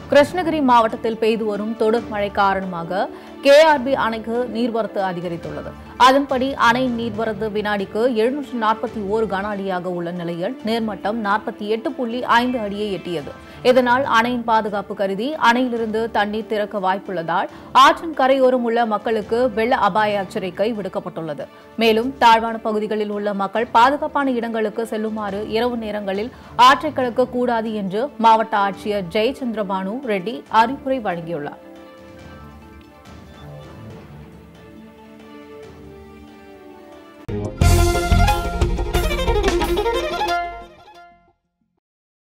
கிருஷ்ணகிரி மாவட்டத்தில் பெய்து வரும் தொடர் மழை காரணமாக கேஆர்பி அணைக்கு நீர்வரத்து அதிகரித்துள்ளது அதன்படி அணை நீர்வரத்து வினாடிக்கு எழுநூற்று நாற்பத்தி ஓரு கன அடியாக உள்ள நிலையில் நீர்மட்டம் நாற்பத்தி எட்டு புள்ளி ஐந்து அடியை எட்டியது இதனால் அணையின் பாதுகாப்பு கருதி அணையிலிருந்து தண்ணீர் திறக்க வாய்ப்புள்ளதால் ஆற்றின் கரையோரம் உள்ள மக்களுக்கு வெள்ள அபாய எச்சரிக்கை விடுக்கப்பட்டுள்ளது மேலும் தாழ்வான பகுதிகளில் உள்ள மக்கள் பாதுகாப்பான இடங்களுக்கு செல்லுமாறு இரவு நேரங்களில் ஆற்றை கடக்க கூடாது என்று மாவட்ட ஆட்சியர் ஜெயச்சந்திரபானு ரெட்டி அறிவுரை வழங்கியுள்ளார்